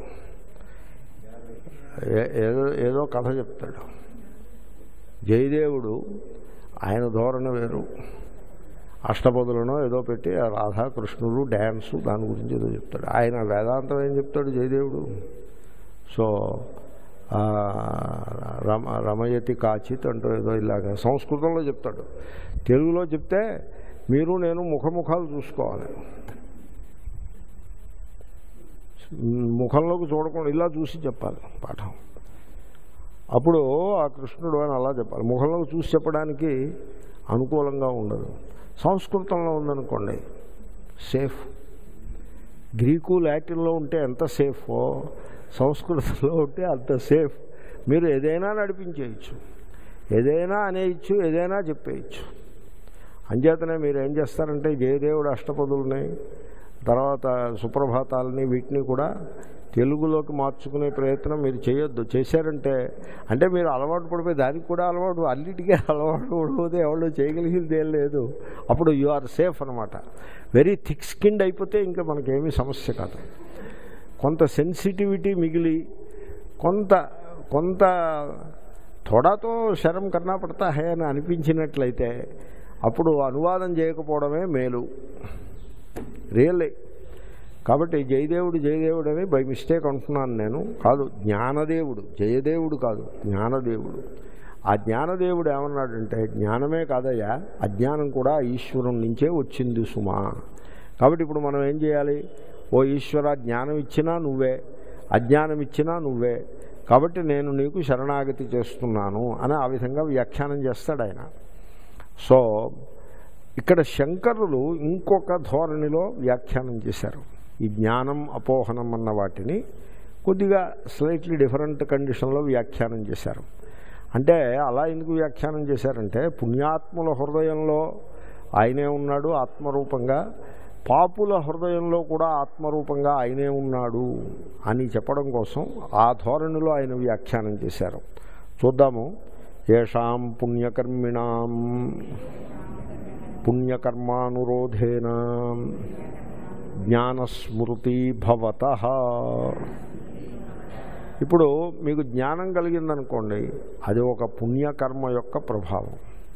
ఏ- ఏదో ఏదో కథ చెప్తాడు జయదేవుడు ఆయన ధోరణి వేరు అష్టపదులను ఏదో పెట్టి ఆ రాధాకృష్ణుడు డ్యాన్సు దాని గురించి ఏదో చెప్తాడు ఆయన వేదాంతం ఏం చెప్తాడు జయదేవుడు సో ఆ, రమ రమయతి కాచిత్ అంటూ ఏదో ఇలాగ సంస్కృతంలో చెప్తాడు తెలుగులో చెప్తే మీరు నేను ముఖముఖాలు చూసుకోవాలి ముఖంలోకి చూడకుండా ఇలా చూసి చెప్పాలి పాఠం అప్పుడు ఆ కృష్ణుడు అని అలా చెప్పాలి ముఖంలోకి చూసి చెప్పడానికి అనుకూలంగా ఉండదు సంస్కృతంలో ఉందనుకోండి సేఫ్ గ్రీకు లాటిన్లో ఉంటే ఎంత సేఫో సంస్కృతంలో ఉంటే అంత సేఫ్ మీరు ఏదైనా నడిపించేయచ్చు ఏదైనా అనేయచ్చు ఏదైనా చెప్పేయచ్చు అంచేతనే మీరు ఏం చేస్తారంటే జయదేవుడు అష్టపదుల్ని తర్వాత సుప్రభాతాలని వీటిని కూడా తెలుగులోకి మార్చుకునే ప్రయత్నం మీరు చేయొద్దు చేశారంటే అంటే మీరు అలవాటు పడిపోయి దానికి కూడా అలవాటు అన్నిటికీ అలవాటు పడిపోతే ఎవరు చేయగలిగింది ఏం లేదు అప్పుడు యు ఆర్ సేఫ్ అనమాట వెరీ థిక్ స్కిన్డ్ అయిపోతే ఇంకా మనకేమీ సమస్య కాదు కొంత సెన్సిటివిటీ మిగిలి కొంత కొంత తొడతో శరం కన్నా పడతా హే అని అనిపించినట్లయితే అప్పుడు అనువాదం చేయకపోవడమే మేలు రియల్లీ కాబట్టి జయదేవుడు జయదేవుడు అని బై మిస్టేక్ అంటున్నాను నేను కాదు జ్ఞానదేవుడు జయదేవుడు కాదు జ్ఞానదేవుడు ఆ జ్ఞానదేవుడు ఏమన్నాడంటే జ్ఞానమే కాదయ్యా అజ్ఞానం కూడా ఈశ్వరం నుంచే వచ్చింది సుమా కాబట్టి ఇప్పుడు మనం ఏం చేయాలి ఓ ఈశ్వర జ్ఞానం ఇచ్చినా నువ్వే అజ్ఞానం ఇచ్చినా నువ్వే కాబట్టి నేను నీకు శరణాగతి చేస్తున్నాను అని ఆ విధంగా వ్యాఖ్యానం చేస్తాడు ఆయన సో ఇక్కడ శంకరులు ఇంకొక ధోరణిలో వ్యాఖ్యానం చేశారు ఈ జ్ఞానం అపోహనం అన్న వాటిని కొద్దిగా స్లైట్లీ డిఫరెంట్ కండిషన్లో వ్యాఖ్యానం చేశారు అంటే అలా ఎందుకు వ్యాఖ్యానం చేశారంటే పుణ్యాత్ముల హృదయంలో ఆయనే ఉన్నాడు ఆత్మరూపంగా పాపుల హృదయంలో కూడా ఆత్మరూపంగా ఆయనే ఉన్నాడు అని చెప్పడం కోసం ఆ ధోరణిలో ఆయన వ్యాఖ్యానం చేశారు చూద్దాము ఏషాం పుణ్యకర్మిణాం పుణ్యకర్మానురోధేన జ్ఞానస్మృతి భవత ఇప్పుడు మీకు జ్ఞానం కలిగిందనుకోండి అది ఒక పుణ్యకర్మ యొక్క ప్రభావం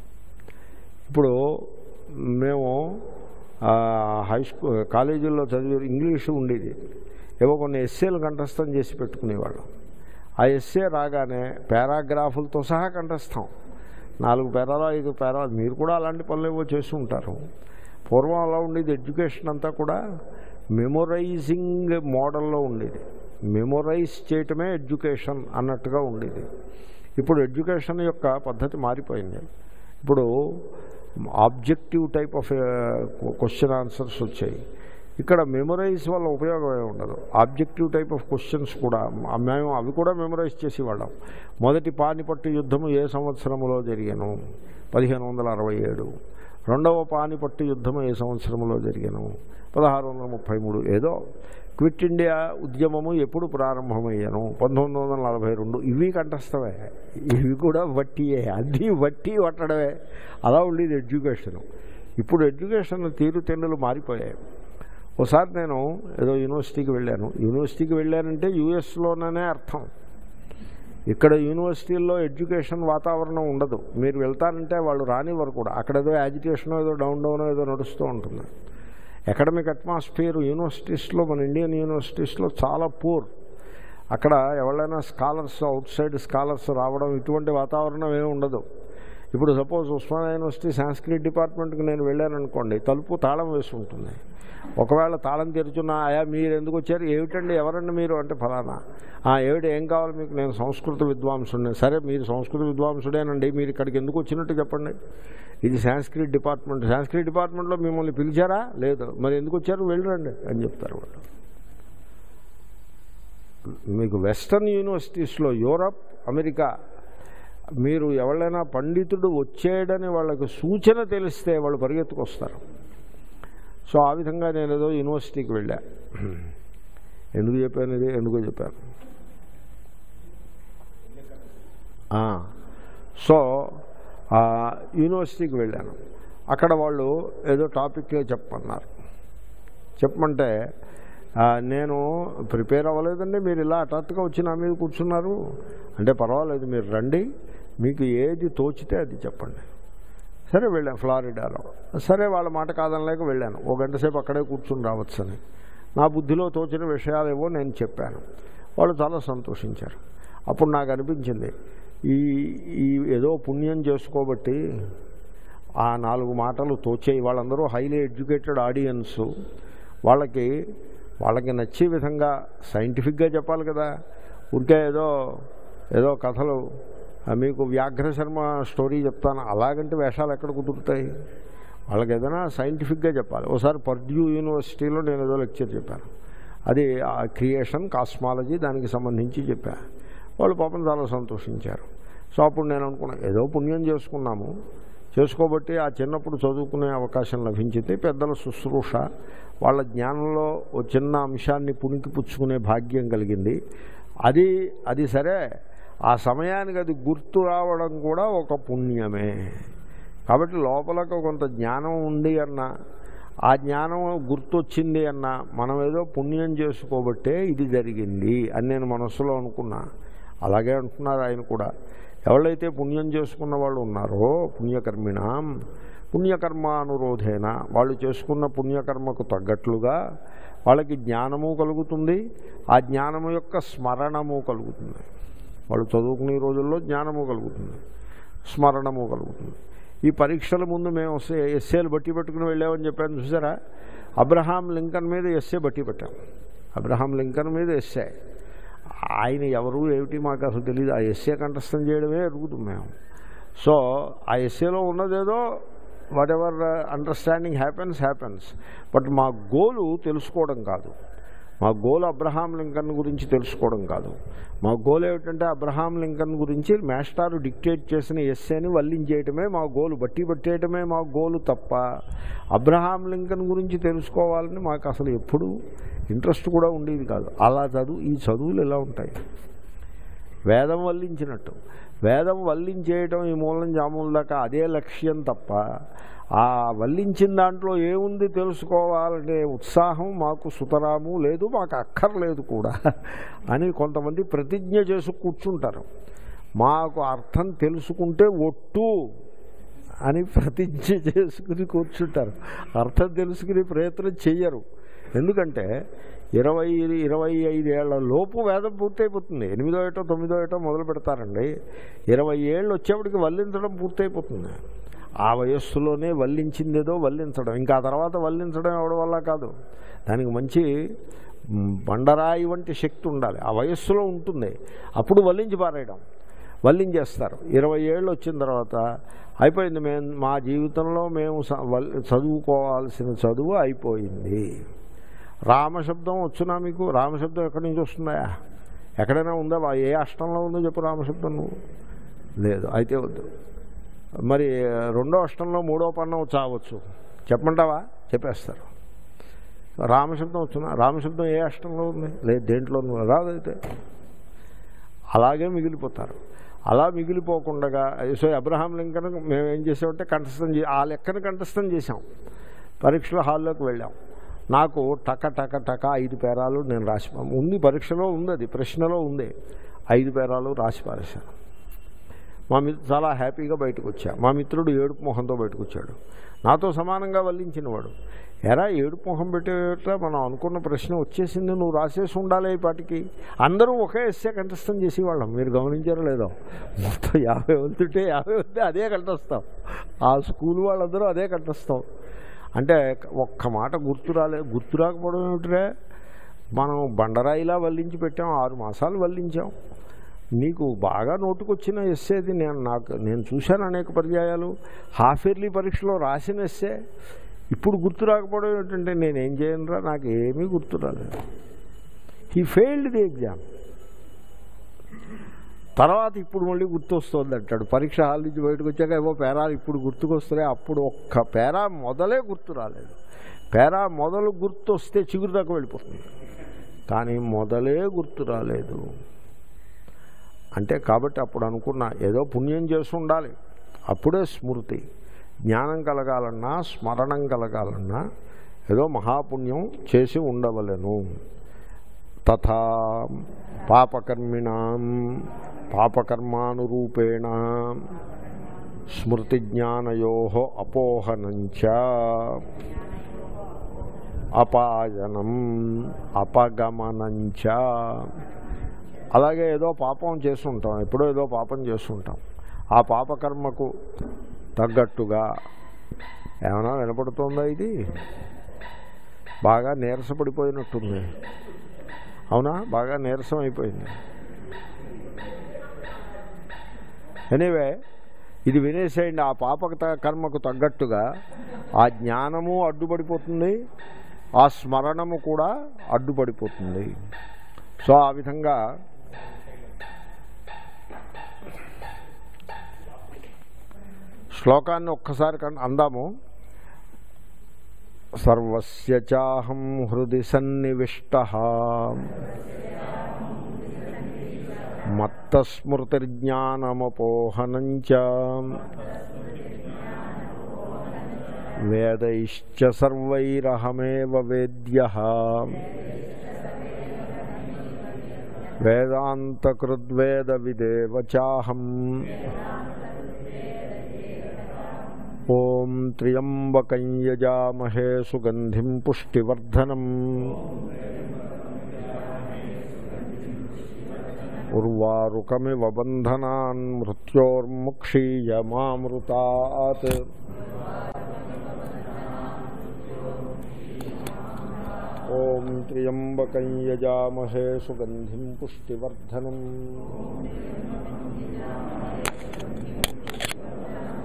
ఇప్పుడు మేము ఆ, హై స్కూల్ కాలేజీల్లో చదివే ఇంగ్లీషు ఉండేది ఏవో కొన్ని ఎస్సేలు కంఠస్థం చేసి పెట్టుకునేవాళ్ళం ఆ ఎస్సే రాగానే పారాగ్రాఫులతో సహా కంఠస్థం నాలుగు పేరాలు ఐదు పేరాలు మీరు కూడా అలాంటి పనులు ఏవో చేసి ఉంటారు పూర్వం అలా ఉండేది ఎడ్యుకేషన్ అంతా కూడా మెమొరైజింగ్ మోడల్లో ఉండేది మెమొరైజ్ చేయటమే ఎడ్యుకేషన్ అన్నట్టుగా ఉండేది ఇప్పుడు ఎడ్యుకేషన్ యొక్క పద్ధతి మారిపోయింది ఇప్పుడు objective type of question answers వచ్చాయి ఇక్కడ మెమొరైజ్ వల్ల ఉపయోగం ఏమి ఉండదు ఆబ్జెక్టివ్ టైప్ ఆఫ్ క్వశ్చన్స్ కూడా మ- మేము అవి కూడా మెమొరైజ్ చేసేవాళ్ళం మొదటి పానిపట్టు యుద్ధము ఏ సంవత్సరంలో జరిగాను పదిహేను వందల అరవై ఏడు రెండవ పానిపట్టు యుద్ధము ఏ సంవత్సరంలో జరిగాను పదహారు వందల ముప్పై మూడు ఏదో క్విట్ ఇండియా ఉద్యమము ఎప్పుడు ప్రారంభమయ్యాను పంతొమ్మిది వందల నలభై రెండు ఇవి కంఠస్థమే ఇవి కూడా వట్టియే అన్నీ వట్టి పట్టడమే అలా ఉండేది ఎడ్యుకేషన్ ఇప్పుడు ఎడ్యుకేషన్ తీరుతెన్నులు మారిపోయాయి ఒకసారి నేను ఏదో యూనివర్సిటీకి వెళ్ళాను యూనివర్సిటీకి వెళ్ళానంటే యూఎస్లోనే అర్థం ఇక్కడ యూనివర్సిటీల్లో ఎడ్యుకేషన్ వాతావరణం ఉండదు మీరు వెళ్తారంటే వాళ్ళు రానివ్వరు కూడా అక్కడ ఏదో యాజిటేషన్ ఏదో డౌన్ డౌన్ ఏదో నడుస్తూ ఉంటుంది అకాడమిక్ అట్మాస్ఫియర్ యూనివర్సిటీస్లో మన ఇండియన్ యూనివర్సిటీస్లో చాలా పూర్ అక్కడ ఎవరైనా స్కాలర్స్ అవుట్ సైడ్ స్కాలర్స్ రావడం ఇటువంటి వాతావరణం ఏమి ఉండదు ఇప్పుడు సపోజ్ ఉస్మానియా యూనివర్సిటీ సాంస్క్రిట్ డిపార్ట్మెంట్కి నేను వెళ్ళాను అనుకోండి తలుపు తాళం వేసి ఉంటుంది ఒకవేళ తాళం తెరుచున్నా అయా మీరు ఎందుకు వచ్చారు ఏమిటండి ఎవరండి మీరు అంటే ఫలానా "ఆ, ఏమిటి ఏం కావాలి మీకు నేను సంస్కృత విద్వాంసుడిని సరే మీరు సంస్కృత విద్వాంసుడేనండి మీరు ఇక్కడికి ఎందుకు వచ్చినట్టు చెప్పండి ఇది సాంస్క్రిట్ డిపార్ట్మెంట్ సాంస్క్రిట్ డిపార్ట్మెంట్లో మిమ్మల్ని పిలిచారా లేదు మరి ఎందుకు వచ్చారు వెళ్ళరండి అని చెప్తారు వాళ్ళు మీకు వెస్టర్న్ యూనివర్సిటీస్లో యూరప్ అమెరికా మీరు ఎవరైనా పండితుడు వచ్చేయడని వాళ్ళకి సూచన తెలిస్తే వాళ్ళు పరిగెత్తుకొస్తారు సో ఆ విధంగా నేను ఏదో యూనివర్సిటీకి వెళ్ళా ఎందుకు చెప్పాను ఇది ఎందుకో చెప్పాను ఆ, సో ఆ, యూనివర్సిటీకి వెళ్ళాను అక్కడ వాళ్ళు ఏదో టాపిక్ చెప్పమన్నారు చెప్పమంటే ఆ, నేను ప్రిపేర్ అవ్వలేదండి మీరు ఇలా హఠాత్తుగా వచ్చి నా మీద కూర్చున్నారు అంటే పర్వాలేదు మీరు రండి మీకు ఏది తోచితే అది చెప్పండి సరే వెళ్ళాను ఫ్లారిడాలో సరే వాళ్ళ మాట కాదనలేక వెళ్ళాను ఓ గంట సేపు అక్కడే కూర్చుని రావచ్చని నా బుద్ధిలో తోచిన విషయాలేవో నేను చెప్పాను వాళ్ళు చాలా సంతోషించారు అప్పుడు నాకు అనిపించింది ఈ ఈ ఏదో పుణ్యం చేసుకోబట్టి ఆ నాలుగు మాటలు తోచేయి వాళ్ళందరూ హైలీ ఎడ్యుకేటెడ్ ఆడియన్స్ వాళ్ళకి వాళ్ళకి నచ్చే విధంగా సైంటిఫిక్గా చెప్పాలి కదా ఉంటే ఏదో ఏదో కథలు ఆ, మీకు వ్యాఘ్ర శర్మ స్టోరీ చెప్తాను అలాగంటే వేషాలు ఎక్కడ కుదురుతాయి వాళ్ళకి ఏదైనా సైంటిఫిక్గా చెప్పాలి ఒకసారి పర్డ్యూ యూనివర్సిటీలో నేను ఏదో లెక్చర్ చెప్పాను అది ఆ క్రియేషన్ కాస్మాలజీ దానికి సంబంధించి చెప్పా వాళ్ళు పాపం చాలా సంతోషించారు సో అప్పుడు నేను అనుకున్నాను ఏదో పుణ్యం చేసుకున్నాము చేసుకోబట్టి ఆ చిన్నప్పుడు చదువుకునే అవకాశం లభించింది పెద్దల శుశ్రూష వాళ్ళ జ్ఞానంలో ఓ చిన్న అంశాన్ని పుణికి పుచ్చుకునే భాగ్యం కలిగింది అది అది సరే ఆ సమయానికి అది గుర్తు రావడం కూడా ఒక పుణ్యమే కాబట్టి లోపలకు కొంత జ్ఞానం ఉంది అన్న ఆ జ్ఞానం గుర్తొచ్చింది అన్న మనం ఏదో పుణ్యం చేసుకోబట్టే ఇది జరిగింది అని నేను మనస్సులో అనుకున్నా అలాగే అంటున్నారు ఆయన కూడా ఎవరైతే పుణ్యం చేసుకున్న వాళ్ళు ఉన్నారో పుణ్యకర్మిణాం పుణ్యకర్మానురోధేన వాళ్ళు చేసుకున్న పుణ్యకర్మకు తగ్గట్లుగా వాళ్ళకి జ్ఞానము కలుగుతుంది ఆ జ్ఞానము యొక్క స్మరణము కలుగుతుంది వాళ్ళు చదువుకునే రోజుల్లో జ్ఞానము కలుగుతుంది స్మరణము కలుగుతుంది ఈ పరీక్షల ముందు మేము వస్తే ఎస్ఏలు బట్టి పెట్టుకుని వెళ్ళామని చెప్పాను చూసారా అబ్రహాం లింకన్ మీద ఎస్ఏ బట్టి పెట్టాం అబ్రహాం లింకన్ మీద ఎస్ఏ ఆయన ఎవరు ఏమిటి మాకు అసలు తెలియదు ఆ ఎస్ఏ కంఠస్థం చేయడమే ఎరుగుతాం మేము సో ఆ ఎస్ఏలో ఉన్నదేదో whatever understanding happens happens but మా గోలు తెలుసుకోవడం కాదు మా గోల్ అబ్రహాం లింకన్ గురించి తెలుసుకోవడం కాదు మా గోల్ ఏమిటంటే అబ్రహాం లింకన్ గురించి మేస్టారు డిక్టేట్ చేసిన ఎస్సేని వల్లించేయటమే మా గోలు బట్టి పట్టేయటమే మా గోలు తప్ప అబ్రహాం లింకన్ గురించి తెలుసుకోవాలని మాకు అసలు ఎప్పుడు ఇంట్రెస్ట్ కూడా ఉండేది కాదు అలా చదువు ఈ చదువులు ఎలా ఉంటాయి వేదం వల్లించినట్టు వేదం వల్లించేయటం ఈ మూలం జాముల దాకా అదే లక్ష్యం తప్ప ఆ వల్లించిన దాంట్లో ఏముంది తెలుసుకోవాలనే ఉత్సాహం మాకు సుతరాము లేదు మాకు అక్కర్లేదు కూడా అని కొంతమంది ప్రతిజ్ఞ చేసి కూర్చుంటారు మాకు అర్థం తెలుసుకుంటే ఒట్టు అని ప్రతిజ్ఞ చేసుకుని కూర్చుంటారు అర్థం తెలుసుకుని ప్రయత్నం చెయ్యరు ఎందుకంటే ఇరవై ఇరవై ఐదేళ్ల లోపు వేదం పూర్తయిపోతుంది ఎనిమిదో ఏటో తొమ్మిదో ఏటో మొదలు పెడతారండి ఇరవై ఏళ్ళు వచ్చేప్పటికి వల్లించడం పూర్తయిపోతుంది ఆ వయస్సులోనే వల్లించిందేదో వల్లించడం ఇంకా ఆ తర్వాత వల్లించడం ఎవడి వల్ల కాదు దానికి మంచి మ్, బండరాయి వంటి శక్తి ఉండాలి ఆ వయస్సులో ఉంటుంది అప్పుడు వల్లించి పారేయడం వల్లించేస్తారు ఇరవై ఏళ్ళు వచ్చిన తర్వాత అయిపోయింది మేము మా జీవితంలో మేము స- వల్- చదువుకోవాల్సిన చదువు అయిపోయింది రామశబ్దం వచ్చునా మీకు రామశబ్దం ఎక్కడి నుంచి వస్తుందా ఎక్కడైనా ఉందా వా- ఏ అష్టంలో ఉందో చెప్పు రామశబ్దం నువ్వు లేదు అయితే వద్దు మరి రెండో అష్టంలో మూడో పన్నం చావచ్చు చెప్పమంటావా చెప్పేస్తారు రామశబ్దం వచ్చునా రామశబ్దం ఏ అష్టంలో ఉంది లేదు దేంట్లో రాదైతే అలాగే మిగిలిపోతారు అలా మిగిలిపోకుండా సో అబ్రహాం లింకన్ మేము ఏం చేసామంటే కంఠస్థం చే ఆ లెక్కన కంఠస్థం చేసాం పరీక్షల హాల్లోకి వెళ్ళాం నాకు టక టక టక ఐదు పేరాలు నేను రాసి ఉంది పరీక్షలో ఉంది అది ప్రశ్నలో ఉంది ఐదు పేరాలు రాసి పారేశాను మా మిత్రు చాలా హ్యాపీగా బయటకు వచ్చా మా మిత్రుడు ఏడుపు మొహంతో బయటకు వచ్చాడు నాతో సమానంగా వల్లించినవాడు ఎరా ఏడుపు మొహం పెట్టేట మనం అనుకున్న ప్రశ్న వచ్చేసింది నువ్వు రాసేసి ఉండాలి ఈ పాటికి అందరూ ఒకే ఎస్సే కంఠస్థం చేసేవాళ్ళం మీరు గమనించారో లేదో మొత్తం యాభై వెళ్తుంటే యాభై వెళ్తే అదే కంఠస్థం ఆ స్కూల్ వాళ్ళందరూ అదే కంఠస్థం అంటే ఒక్క మాట గుర్తు రాలే గుర్తు రాకపోవడం ఏమిటిరే మనం బండరాయిలా వల్లించి పెట్టాం ఆరు మాసాలు వల్లించాం నీకు బాగా నోటుకొచ్చిన ఎస్సేది నేను నాకు నేను చూశాను అనేక పర్యాయాలు హాఫ్ ఇయర్లీ పరీక్షలో రాసిన ఎస్సే ఇప్పుడు గుర్తు రాకపోవడం ఏంటంటే నేనేం చేయనురా నాకు ఏమీ గుర్తు రాలేదు హీ ఫెయిల్డ్ ది ఎగ్జామ్ తర్వాత ఇప్పుడు మళ్ళీ గుర్తు వస్తుంది అంటాడు పరీక్ష హాల్ నుంచి బయటకు వచ్చాక ఏవో పేరాలు ఇప్పుడు గుర్తుకొస్తున్నాయి అప్పుడు ఒక్క పేరా మొదలే గుర్తు రాలేదు పేరా మొదలు గుర్తు వస్తే చిగురు దాకా వెళ్ళిపోతుంది కానీ మొదలే గుర్తు రాలేదు అంటే కాబట్టి అప్పుడు అనుకున్నా ఏదో పుణ్యం చేసి ఉండాలి అప్పుడే స్మృతి జ్ఞానం కలగాలన్నా స్మరణం కలగాలన్నా ఏదో మహాపుణ్యం చేసి ఉండవలెను తథా పాపకర్మిణాం పాపకర్మానురూపేణ స్మృతిజ్ఞానయో అపోహనంచ అపాయనం అపగమనంచ అలాగే ఏదో పాపం చేస్తుంటాం ఎప్పుడో ఏదో పాపం చేస్తుంటాం ఆ పాపకర్మకు తగ్గట్టుగా ఏమైనా వినపడుతుందా ఇది బాగా నీరసపడిపోయినట్టుంది అవునా బాగా నీరసం అయిపోయింది ఎనీవే ఇది వినేసేయండి ఆ పాపక త- కర్మకు తగ్గట్టుగా ఆ జ్ఞానము అడ్డుపడిపోతుంది ఆ స్మరణము కూడా అడ్డుపడిపోతుంది సో ఆ విధంగా శ్లోకాన్ని ఒక్కసారి కన్ అందాము సర్వస్య చాహం హృది సన్నివిష్ట మత్తస్మృతిర్జ్ఞానమపోహనంచ వేదైశ్చ సర్వైరహమేవ వేద్య వేదాంతకృద్వేద విదేవ చాహం ఓం త్ర్యంబకం యజామహే సుగంధిం పుష్టివర్ధనం ఉర్వారుకమివ బంధనాన్ మృత్యోర్ముక్షీయమామృతాత్ ఓం త్ర్యంబకం యజామహే సుగంధిం పుష్టివర్ధనం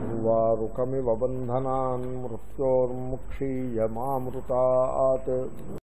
ఉర్వారుకమివ బంధనాన్ మృత్యోర్ముక్షీయమామృతాత్